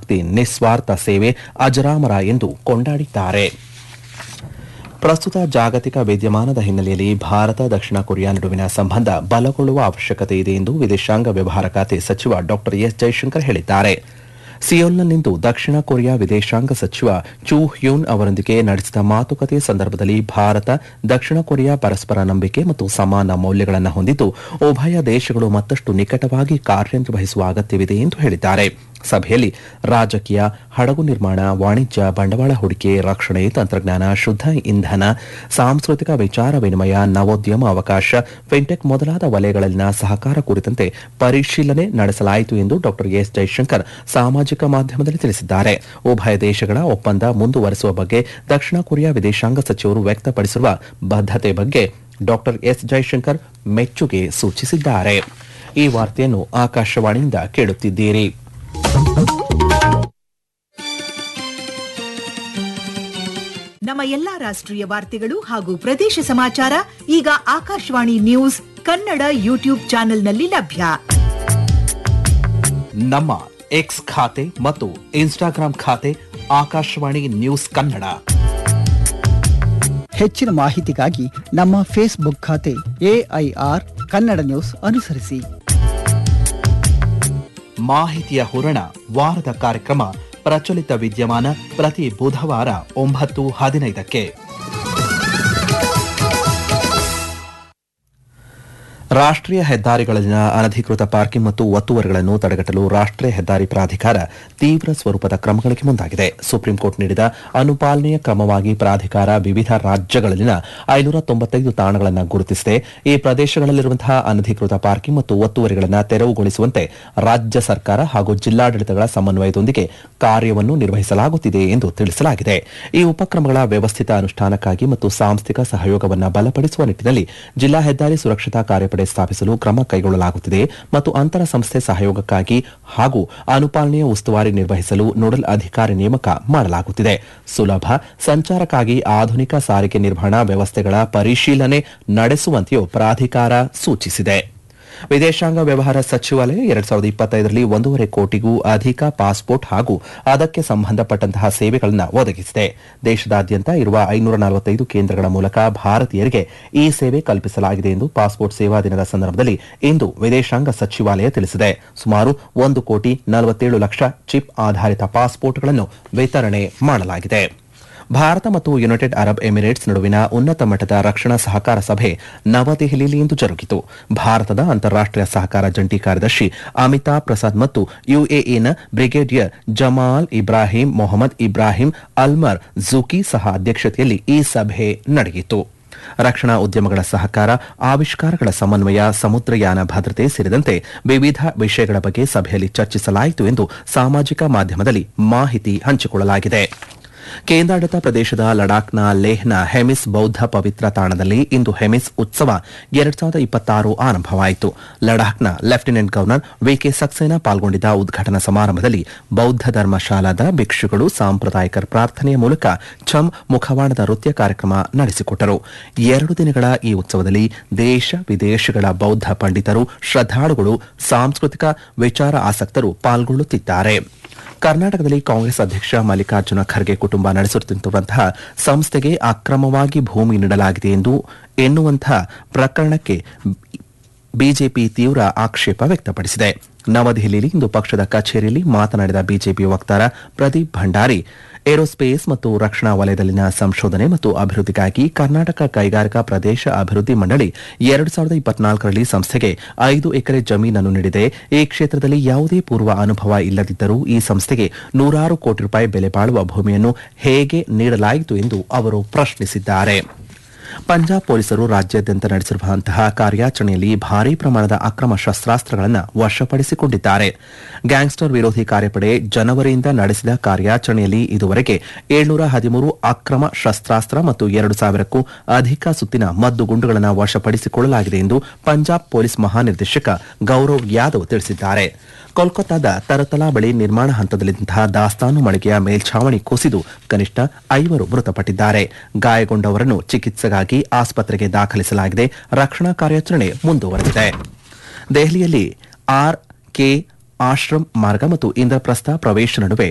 ದೇಶಭಕ್ತಿ ನಿಸ್ವಾರ್ಥ ಸೇವೆ ಅಜರಾಮರ ಎಂದು ಕೊಂಡಾಡಿದ್ದಾರೆ ಪ್ರಸ್ತುತ ಜಾಗತಿಕ ವಿದ್ಯಮಾನದ ಹಿನ್ನೆಲೆಯಲ್ಲಿ ಭಾರತ ದಕ್ಷಿಣ ಕೊರಿಯಾ ನಡುವಿನ ಸಂಬಂಧ ಬಲಗೊಳ್ಳುವ ಅವಶ್ಯಕತೆ ಇದೆ ಎಂದು ವಿದೇಶಾಂಗ ವ್ಯವಹಾರ ಖಾತೆ ಸಚಿವ ಡಾ ಎಸ್ ಜೈಶಂಕರ್ ಹೇಳಿದ್ದಾರೆ ಸಿಯೋಲ್ನಲ್ಲಿಂದು ದಕ್ಷಿಣ ಕೊರಿಯಾ ವಿದೇಶಾಂಗ ಸಚಿವ ಚೂ ಹ್ಯೂನ್ ಅವರೊಂದಿಗೆ ನಡೆಸಿದ ಮಾತುಕತೆ ಸಂದರ್ಭದಲ್ಲಿ ಭಾರತ ದಕ್ಷಿಣ ಕೊರಿಯಾ ಪರಸ್ಪರ ನಂಬಿಕೆ ಮತ್ತು ಸಮಾನ ಮೌಲ್ಯಗಳನ್ನು ಹೊಂದಿದ್ದು ಉಭಯ ದೇಶಗಳು ಮತ್ತಷ್ಟು ನಿಕಟವಾಗಿ ಕಾರ್ಯನಿರ್ವಹಿಸುವ ಅಗತ್ಯವಿದೆ ಎಂದು ಹೇಳಿದ್ದಾರೆ ಸಭೆಯಲ್ಲಿ ರಾಜಕೀಯ ಹಡಗು ನಿರ್ಮಾಣ ವಾಣಿಜ್ಯ ಬಂಡವಾಳ ಹೂಡಿಕೆ ರಕ್ಷಣೆ ತಂತ್ರಜ್ಞಾನ ಶುದ್ಧ ಇಂಧನ ಸಾಂಸ್ಕೃತಿಕ ವಿಚಾರ ವಿನಿಮಯ ನವೋದ್ಯಮ ಅವಕಾಶ ಫಿನ್ಟೆಕ್ ಮೊದಲಾದ ವಲಯಗಳಲ್ಲಿನ ಸಹಕಾರ ಕುರಿತಂತೆ ಪರಿಶೀಲನೆ ನಡೆಸಲಾಯಿತು ಎಂದು ಡಾ ಎಸ್ ಜೈಶಂಕರ್ ಸಾಮಾಜಿಕ ಮಾಧ್ಯಮದಲ್ಲಿ ತಿಳಿಸಿದ್ದಾರೆ ಉಭಯ ದೇಶಗಳ ಒಪ್ಪಂದ ಮುಂದುವರೆಸುವ ಬಗ್ಗೆ ದಕ್ಷಿಣ ಕೊರಿಯಾ ವಿದೇಶಾಂಗ ಸಚಿವರು ವ್ಯಕ್ತಪಡಿಸಿರುವ ಬದ್ಧತೆ ಬಗ್ಗೆ ಡಾ ಎಸ್ ಜೈಶಂಕರ್ ಮೆಚ್ಚುಗೆ ಸೂಚಿಸಿದ್ದಾರೆ ಈ ವಾರ್ತೆಯನ್ನು ಆಕಾಶವಾಣಿಯಿಂದ ಕೇಳುತ್ತಿದ್ದೀರಿ ನಮ್ಮ ಎಲ್ಲಾ ರಾಷ್ಟ್ರೀಯ ವಾರ್ತೆಗಳು ಹಾಗೂ ಪ್ರದೇಶ ಸಮಾಚಾರ ಈಗ ಆಕಾಶವಾಣಿ ನ್ಯೂಸ್ ಕನ್ನಡ ಯೂಟ್ಯೂಬ್ ಚಾನೆಲ್ನಲ್ಲಿ ಲಭ್ಯ ನಮ್ಮ ಎಕ್ಸ್ ಖಾತೆ ಮತ್ತು ಇನ್ಸ್ಟಾಗ್ರಾಂ ಖಾತೆ ಆಕಾಶವಾಣಿ ನ್ಯೂಸ್ ಕನ್ನಡ ಹೆಚ್ಚಿನ ಮಾಹಿತಿಗಾಗಿ ನಮ್ಮ ಫೇಸ್ಬುಕ್ ಖಾತೆ ಎಐಆರ್ ಕನ್ನಡ ನ್ಯೂಸ್ ಅನುಸರಿಸಿ ಮಾಹಿತಿಯ ಹೊರಣ ವಾರದ ಕಾರ್ಯಕ್ರಮ ಪ್ರಚಲಿತ ವಿದ್ಯಮಾನ ಪ್ರತಿ ಬುಧವಾರ ಒಂಬತ್ತು ಹದಿನೈದಕ್ಕೆ ರಾಷ್ಟ್ರೀಯ ಹೆದ್ದಾರಿಗಳಲ್ಲಿನ ಅನಧಿಕೃತ ಪಾರ್ಕಿಂಗ್ ಮತ್ತು ಒತ್ತುವರಿಗಳನ್ನು ತಡೆಗಟ್ಟಲು ರಾಷ್ಟ್ರೀಯ ಹೆದ್ದಾರಿ ಪ್ರಾಧಿಕಾರ ತೀವ್ರ ಸ್ವರೂಪದ ಕ್ರಮಗಳಿಗೆ ಮುಂದಾಗಿದೆ ಸುಪ್ರೀಂ ಕೋರ್ಟ್ ನೀಡಿದ ಅನುಪಾಲನೆಯ ಕ್ರಮವಾಗಿ ಪ್ರಾಧಿಕಾರ ವಿವಿಧ ರಾಜ್ಯಗಳಲ್ಲಿನ ಐನೂರ ತೊಂಬತ್ತೈದು ತಾಣಗಳನ್ನು ಗುರುತಿಸಿದೆ ಈ ಪ್ರದೇಶಗಳಲ್ಲಿರುವಂತಹ ಅನಧಿಕೃತ ಪಾರ್ಕಿಂಗ್ ಮತ್ತು ಒತ್ತುವರಿಗಳನ್ನು ತೆರವುಗೊಳಿಸುವಂತೆ ರಾಜ್ಯ ಸರ್ಕಾರ ಹಾಗೂ ಜಿಲ್ಲಾಡಳಿತಗಳ ಸಮನ್ವಯದೊಂದಿಗೆ ಕಾರ್ಯವನ್ನು ನಿರ್ವಹಿಸಲಾಗುತ್ತಿದೆ ಎಂದು ತಿಳಿಸಲಾಗಿದೆ ಈ ಉಪಕ್ರಮಗಳ ವ್ಯವಸ್ಥಿತ ಅನುಷ್ಠಾನಕ್ಕಾಗಿ ಮತ್ತು ಸಾಂಸ್ಥಿಕ ಸಹಯೋಗವನ್ನು ಬಲಪಡಿಸುವ ನಿಟ್ಟಿನಲ್ಲಿ ಜಿಲ್ಲಾ ಹೆದ್ದಾರಿ ಸುರಕ್ಷತಾ ಕಾರ್ಯಪಡೆ ಸ್ಥಾಪಿಸಲು ಕ್ರಮ ಕೈಗೊಳ್ಳಲಾಗುತ್ತಿದೆ ಮತ್ತು ಅಂತರ ಸಂಸ್ಥೆ ಸಹಯೋಗಕ್ಕಾಗಿ ಹಾಗೂ ಅನುಪಾಲನೆಯ ಉಸ್ತುವಾರಿ ನಿರ್ವಹಿಸಲು ನೋಡಲ್ ಅಧಿಕಾರಿ ನೇಮಕ ಮಾಡಲಾಗುತ್ತಿದೆ ಸುಲಭ ಸಂಚಾರಕ್ಕಾಗಿ ಆಧುನಿಕ ಸಾರಿಗೆ ನಿರ್ವಹಣಾ ವ್ಯವಸ್ಥೆಗಳ ಪರಿಶೀಲನೆ ನಡೆಸುವಂತೆಯೂ ಪ್ರಾಧಿಕಾರ ಸೂಚಿಸಿದೆ ವಿದೇಶಾಂಗ ವ್ಯವಹಾರ ಸಚಿವಾಲಯ ಎರಡ್ ಸಾವಿರದ ಇಪ್ಪತ್ತೈದರಲ್ಲಿ ಒಂದೂವರೆ ಕೋಟಿಗೂ ಅಧಿಕ ಪಾಸ್ಪೋರ್ಟ್ ಹಾಗೂ ಅದಕ್ಕೆ ಸಂಬಂಧಪಟ್ಟಂತಹ ಸೇವೆಗಳನ್ನು ಒದಗಿಸಿದೆ ದೇಶದಾದ್ಯಂತ ಇರುವ ಐನೂರ ನಲವತ್ತೈದು ಕೇಂದ್ರಗಳ ಮೂಲಕ ಭಾರತೀಯರಿಗೆ ಈ ಸೇವೆ ಕಲ್ಪಿಸಲಾಗಿದೆ ಎಂದು ಪಾಸ್ಪೋರ್ಟ್ ಸೇವಾ ದಿನದ ಸಂದರ್ಭದಲ್ಲಿ ಇಂದು ವಿದೇಶಾಂಗ ಸಚಿವಾಲಯ ತಿಳಿಸಿದೆ ಸುಮಾರು ಒಂದು ಕೋಟಿ ನಲವತ್ತೇಳು ಲಕ್ಷ ಚಿಪ್ ಆಧಾರಿತ ಪಾಸ್ಪೋರ್ಟ್ಗಳನ್ನು ವಿತರಣೆ ಮಾಡಲಾಗಿದೆ ಭಾರತ ಮತ್ತು ಯುನೈಟೆಡ್ ಅರಬ್ ಎಮಿರೇಟ್ಸ್ ನಡುವಿನ ಉನ್ನತ ಮಟ್ಟದ ರಕ್ಷಣಾ ಸಹಕಾರ ಸಭೆ ನವದೆಹಲಿಯಲ್ಲಿ ಇಂದು ಜರುಗಿತು ಭಾರತದ ಅಂತಾರಾಷ್ಟೀಯ ಸಹಕಾರ ಜಂಟಿ ಕಾರ್ಯದರ್ಶಿ ಅಮಿತಾಬ್ ಪ್ರಸಾದ್ ಮತ್ತು ಯುಎಇನ brigadier Jamal Ibrahim Mohammed Ibrahim Almarzooqi ಸಹ ಅಧ್ಯಕ್ಷತೆಯಲ್ಲಿ ಈ ಸಭೆ ನಡೆಯಿತು ರಕ್ಷಣಾ ಉದ್ಯಮಗಳ ಸಹಕಾರ ಆವಿಷ್ಕಾರಗಳ ಸಮನ್ವಯ ಸಮುದ್ರಯಾನ ಭದ್ರತೆ ಸೇರಿದಂತೆ ವಿವಿಧ ವಿಷಯಗಳ ಬಗ್ಗೆ ಸಭೆಯಲ್ಲಿ ಚರ್ಚಿಸಲಾಯಿತು ಎಂದು ಸಾಮಾಜಿಕ ಮಾಧ್ಯಮದಲ್ಲಿ ಮಾಹಿತಿ ಹಂಚಿಕೊಳ್ಳಲಾಗಿದೆ ಕೇಂದ್ರಾಡಳಿತ ಪ್ರದೇಶದ ಲಡಾಖ್ನ ಲೇಹ್ನ ಹೆಮಿಸ್ ಬೌದ್ಧ ಪವಿತ್ರ ತಾಣದಲ್ಲಿ ಇಂದು ಹೆಮಿಸ್ ಉತ್ಸವ ಎರಡ್ ಸಾವಿರದ ಇಪ್ಪತ್ತಾರು ಆರಂಭವಾಯಿತು ಲಡಾಖ್ನ ಲೆಫ್ಟಿನೆಂಟ್ ಗವರ್ನರ್ ವಿಕೆ ಸಕ್ಸೇನಾ ಪಾಲ್ಗೊಂಡಿದ್ದ ಉದ್ಘಾಟನಾ ಸಮಾರಂಭದಲ್ಲಿ ಬೌದ್ಧ ಧರ್ಮಶಾಲಾದ ಭಿಕ್ಷುಗಳು ಸಾಂಪ್ರದಾಯಿಕ ಪ್ರಾರ್ಥನೆಯ ಮೂಲಕ ಛಮ್ ಮುಖವಾಣದ ನೃತ್ಯ ಕಾರ್ಯಕ್ರಮ ನಡೆಸಿಕೊಟ್ಟರು ಎರಡು ದಿನಗಳ ಈ ಉತ್ಸವದಲ್ಲಿ ದೇಶ ವಿದೇಶಗಳ ಬೌದ್ಧ ಪಂಡಿತರು ಶ್ರದ್ಧಾಳುಗಳು ಸಾಂಸ್ಕೃತಿಕ ವಿಚಾರ ಆಸಕ್ತರು ಪಾಲ್ಗೊಳ್ಳುತ್ತಿದ್ದಾರೆ ಕರ್ನಾಟಕದಲ್ಲಿ ಕಾಂಗ್ರೆಸ್ ಅಧ್ಯಕ್ಷ ಮಲ್ಲಿಕಾರ್ಜುನ ಖರ್ಗೆ ಕುಟುಂಬ ನಡೆಸುತ್ತಿರುವಂತಹ ಸಂಸ್ಥೆಗೆ ಅಕ್ರಮವಾಗಿ ಭೂಮಿ ನೀಡಲಾಗಿದೆ ಎಂದು ಎನ್ನುವಂತಹ ಪ್ರಕರಣಕ್ಕೆ ಬಿಜೆಪಿ ತೀವ್ರ ಆಕ್ಷೇಪ ವ್ಯಕ್ತಪಡಿಸಿದೆ ನವದೆಹಲಿಯಲ್ಲಿ ಇಂದು ಪಕ್ಷದ ಕಚೇರಿಯಲ್ಲಿ ಮಾತನಾಡಿದ ಬಿಜೆಪಿ ವಕ್ತಾರ ಪ್ರದೀಪ್ ಭಂಡಾರಿ ಏರೋಸ್ಪೇಸ್ ಮತ್ತು ರಕ್ಷಣಾ ವಲಯದಲ್ಲಿನ ಸಂಶೋಧನೆ ಮತ್ತು ಅಭಿವೃದ್ಧಿಗಾಗಿ ಕರ್ನಾಟಕ ಕೈಗಾರಿಕಾ ಪ್ರದೇಶ ಅಭಿವೃದ್ಧಿ ಮಂಡಳಿ ಎರಡು ಸಾವಿರದ ಇಪ್ಪತ್ನಾಲ್ಕರಲ್ಲಿ ಸಂಸ್ಥೆಗೆ ಐದು ಎಕರೆ ಜಮೀನನ್ನು ನೀಡಿದೆ ಈ ಕ್ಷೇತ್ರದಲ್ಲಿ ಯಾವುದೇ ಪೂರ್ವ ಅನುಭವ ಇಲ್ಲದಿದ್ದರೂ ಈ ಸಂಸ್ಥೆಗೆ ನೂರಾರು ಕೋಟಿ ರೂಪಾಯಿ ಬೆಲೆ ಬಾಳುವ ಭೂಮಿಯನ್ನು ಹೇಗೆ ನೀಡಲಾಯಿತು ಎಂದು ಅವರು ಪ್ರಶ್ನಿಸಿದ್ದಾರೆ ಪಂಜಾಬ್ ಪೊಲೀಸರು ರಾಜ್ಯಾದ್ಯಂತ ನಡೆಸಿರುವಂತಹ ಕಾರ್ಯಾಚರಣೆಯಲ್ಲಿ ಭಾರೀ ಪ್ರಮಾಣದ ಅಕ್ರಮ ಶಸ್ತ್ರಾಸ್ತ್ರಗಳನ್ನು ವಶಪಡಿಸಿಕೊಂಡಿದ್ದಾರೆ ಗ್ಯಾಂಗ್ಸ್ಟರ್ ವಿರೋಧಿ ಕಾರ್ಯಪಡೆ ಜನವರಿಯಿಂದ ನಡೆಸಿದ ಕಾರ್ಯಾಚರಣೆಯಲ್ಲಿ ಇದುವರೆಗೆ ಏಳ್ನೂರ ಹದಿಮೂರು ಅಕ್ರಮ ಶಸ್ತ್ರಾಸ್ತ್ರ ಮತ್ತು ಎರಡು ಸಾವಿರಕ್ಕೂ ಅಧಿಕ ಸುತ್ತಿನ ಮದ್ದುಗುಂಡುಗಳನ್ನು ವಶಪಡಿಸಿಕೊಳ್ಳಲಾಗಿದೆ ಎಂದು ಪಂಜಾಬ್ ಪೊಲೀಸ್ ಮಹಾನಿರ್ದೇಶಕ ಗೌರವ್ ಯಾದವ್ ತಿಳಿಸಿದ್ದಾರೆ ಕೋಲ್ಕತ್ತಾದ ತರತಲಾ ಬಳಿ ನಿರ್ಮಾಣ ಹಂತದಲ್ಲಿದ್ದಂತಹ ದಾಸ್ತಾನು ಮಳಿಗೆಯ ಮೇಲ್ಛಾವಣಿ ಕುಸಿದು ಕನಿಷ್ಠ ಐವರು ಮೃತಪಟ್ಟಿದ್ದಾರೆ ಗಾಯಗೊಂಡವರನ್ನು ಚಿಕಿತ್ಸೆಗಾಗಿ ಆಸ್ಪತ್ರೆಗೆ ದಾಖಲಿಸಲಾಗಿದೆ ರಕ್ಷಣಾ ಕಾರ್ಯಾಚರಣೆ ಮುಂದುವರೆದಿದೆ ದೆಹಲಿಯಲ್ಲಿ ಆರ್ ಕೆ ಆಶ್ರಮ್ ಮಾರ್ಗ ಮತ್ತು ಇಂದ್ರಪ್ರಸ್ಥ ಪ್ರವೇಶ ನಡುವೆ